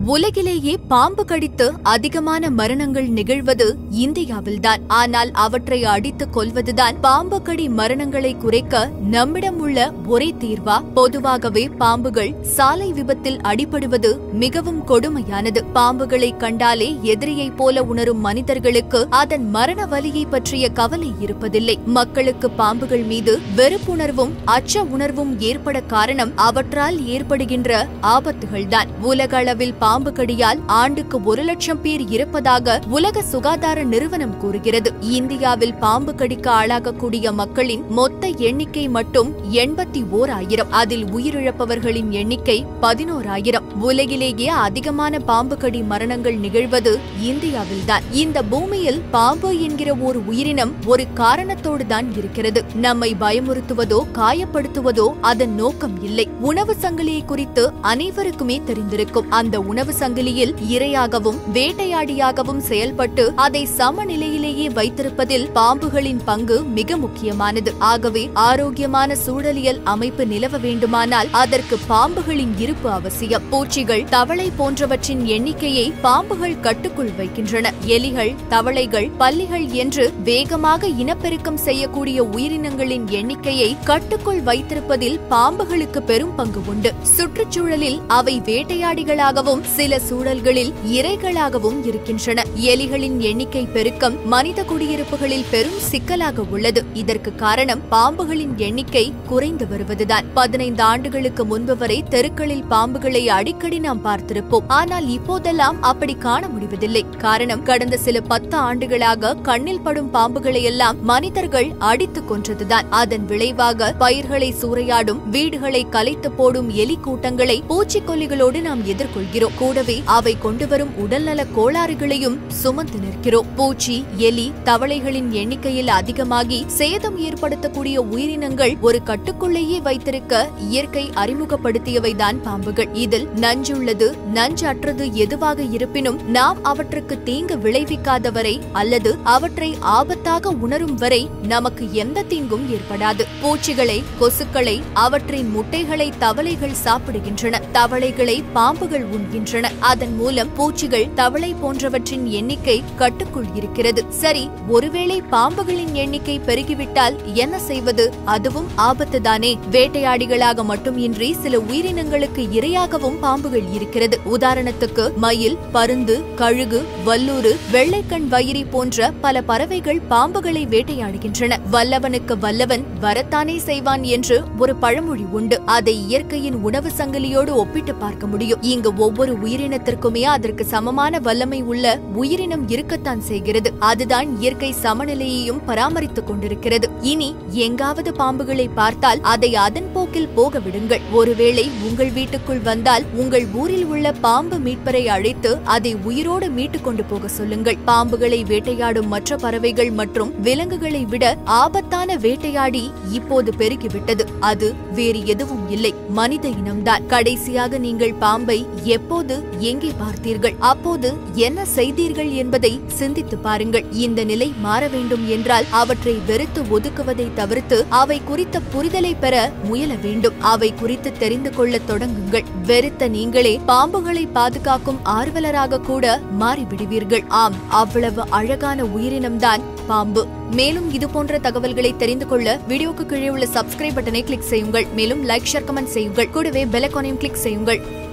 உலகிலேயே பாம்பு கடித்து அதிகமான மரணங்கள் நிகழ்வது இந்தியாவில்தான் ஆனால் அவற்றை அடித்துக் கொல்வதுதான் பாம்பு கடி மரணங்களை குறைக்க நம்மிடம் உள்ள ஒரே தீர்வா பொதுவாகவே பாம்புகள் சாலை விபத்தில் அடிபடுவது மிகவும் கொடுமையானது பாம்புகளை கண்டாலே எதிரியைப் போல உணரும் மனிதர்களுக்கு அதன் மரண வலியை பற்றிய கவலை இருப்பதில்லை மக்களுக்கு பாம்புகள் மீது வெறுப்புணர்வும் அச்ச உணர்வும் ஏற்பட காரணம் அவற்றால் ஏற்படுகின்ற ஆபத்துகள்தான் உலக அளவில் பாம்பு கடியால் ஆண்டுக்கு ஒரு லட்சம் பேர் இருப்பதாக உலக சுகாதார நிறுவனம் கூறுகிறது இந்தியாவில் பாம்பு கடிக்க ஆளாகக்கூடிய மக்களின் மொத்த எண்ணிக்கை மட்டும் எண்பத்தி ஓர் ஆயிரம் அதில் உயிரிழப்பவர்களின் எண்ணிக்கை பதினோராயிரம் உலகிலேயே அதிகமான பாம்பு கடி மரணங்கள் நிகழ்வது இந்தியாவில்தான் இந்த பூமியில் பாம்பு என்கிற ஒரு உயிரினம் ஒரு காரணத்தோடு தான் இருக்கிறது நம்மை பயமுறுத்துவதோ காயப்படுத்துவதோ அதன் நோக்கம் இல்லை உணவு சங்கிலியை குறித்து அனைவருக்குமே தெரிந்திருக்கும் அந்த உணவு சங்கிலியில் இரையாகவும் வேட்டையாடியாகவும் செயல்பட்டு அதை சமநிலையிலேயே வைத்திருப்பதில் பாம்புகளின் பங்கு மிக முக்கியமானது ஆகவே ஆரோக்கியமான சூழலியல் அமைப்பு நிலவ வேண்டுமானால் அதற்கு பாம்புகளின் இருப்பு அவசியம் பூச்சிகள் தவளை போன்றவற்றின் எண்ணிக்கையை பாம்புகள் கட்டுக்குள் வைக்கின்றன எலிகள் தவளைகள் பல்லிகள் என்று வேகமாக இனப்பெருக்கம் செய்யக்கூடிய உயிரினங்களின் எண்ணிக்கையை கட்டுக்குள் வைத்திருப்பதில் பாம்புகளுக்கு பெரும் பங்கு உண்டு சுற்றுச்சூழலில் அவை வேட்டையாடிகளாகவும் சில சூழல்களில் இரைகளாகவும் இருக்கின்றன எலிகளின் எண்ணிக்கை பெருக்கம் மனித குடியிருப்புகளில் பெரும் சிக்கலாக உள்ளது இதற்கு காரணம் பாம்புகளின் எண்ணிக்கை குறைந்து வருவதுதான் பதினைந்து ஆண்டுகளுக்கு முன்பு வரை தெருக்களில் பாம்புகளை அடிக்கடி நாம் பார்த்திருப்போம் ஆனால் இப்போதெல்லாம் அப்படி காண முடிவதில்லை காரணம் கடந்த சில பத்து ஆண்டுகளாக கண்ணில் படும் பாம்புகளை எல்லாம் மனிதர்கள் அடித்துக் கொன்றதுதான் அதன் விளைவாக பயிர்களை சூறையாடும் வீடுகளை கலைத்து போடும் எலி கூட்டங்களை பூச்சிக்கொல்லிகளோடு நாம் எதிர்கொள்கிறோம் கூடவே அவை கொண்டுவரும் உடல்நல கோளாறுகளையும் சுமந்து நிற்கிறோம் பூச்சி எலி தவளைகளின் எண்ணிக்கையில் அதிகமாகி சேதம் ஏற்படுத்தக்கூடிய உயிரினங்கள் ஒரு கட்டுக்குள்ளேயே வைத்திருக்க இயற்கை அறிமுகப்படுத்தியவைதான் பாம்புகள் இதில் நஞ்சுள்ளது நஞ்சற்றது எதுவாக இருப்பினும் நாம் அவற்றுக்கு தீங்கு விளைவிக்காதவரை அல்லது அவற்றை ஆபத்தாக உணரும் வரை நமக்கு எந்த தீங்கும் ஏற்படாது பூச்சிகளை கொசுக்களை அவற்றின் முட்டைகளை தவளைகள் சாப்பிடுகின்றன தவளைகளை பாம்புகள் உண்கின்றன அதன் மூலம் பூச்சிகள் தவளை போன்றவற்றின் எண்ணிக்கை கட்டுக்குள் இருக்கிறது சரி ஒருவேளை பாம்புகளின் எண்ணிக்கை பெருகிவிட்டால் என்ன செய்வது அதுவும் ஆபத்துதானே வேட்டையாடிகளாக மட்டுமின்றி சில உயிரினங்களுக்கு இரையாகவும் பாம்புகள் இருக்கிறது உதாரணத்துக்கு மயில் பருந்து கழுகு வல்லூறு வெள்ளைக்கண் வயிரி போன்ற பல பறவைகள் பாம்புகளை வேட்டையாடுகின்றன வல்லவனுக்கு வல்லவன் வரத்தானே செய்வான் என்று ஒரு பழமொழி உண்டு அதை இயற்கையின் உணவு சங்கிலியோடு ஒப்பிட்டு பார்க்க முடியும் இங்கு ஒவ்வொரு உயிரினத்திற்குமே அதற்கு சமமான வல்லமை உள்ள உயிரினம் இருக்கத்தான் செய்கிறது அதுதான் இயற்கை சமநிலையையும் பராமரித்துக் கொண்டிருக்கிறது இனி எங்காவது பாம்புகளை பார்த்தால் அதை அதன் போக்கில் போக விடுங்கள் ஒருவேளை உங்கள் வீட்டுக்குள் வந்தால் உங்கள் ஊரில் உள்ள பாம்பு மீட்பரை அழைத்து அதை உயிரோடு மீட்டுக் கொண்டு போக சொல்லுங்கள் பாம்புகளை வேட்டையாடும் மற்ற பறவைகள் மற்றும் விலங்குகளை விட ஆபத்தான வேட்டையாடி இப்போது பெருகிவிட்டது அது வேறு எதுவும் இல்லை மனித இனம்தான் கடைசியாக நீங்கள் பாம்பை எப்போது எங்கே பார்த்தீர்கள் அப்போது என்ன செய்தீர்கள் என்பதை சிந்தித்து பாருங்கள் இந்த நிலை மாற வேண்டும் என்றால் அவற்றை வெறுத்து ஒதுக்குவதை தவிர்த்து அவை குறித்த புரிதலை பெற முயல வேண்டும் அவை குறித்து தெரிந்து கொள்ள தொடங்குங்கள் வெறுத்த நீங்களே பாம்புகளை பாதுகாக்கும் ஆர்வலராக கூட மாறிவிடுவீர்கள் ஆம் அவ்வளவு அழகான உயிரினம்தான் பாம்பு மேலும் இது போன்ற தகவல்களை தெரிந்து கொள்ள வீடியோக்கு கீழே உள்ள சப்ஸ்கிரைப் பட்டனை கிளிக் செய்யுங்கள் மேலும் லைக் ஷேர் கமெண்ட் செய்யுங்கள் கூடவே பெல் ஐகானையும் கிளிக் செய்யுங்கள்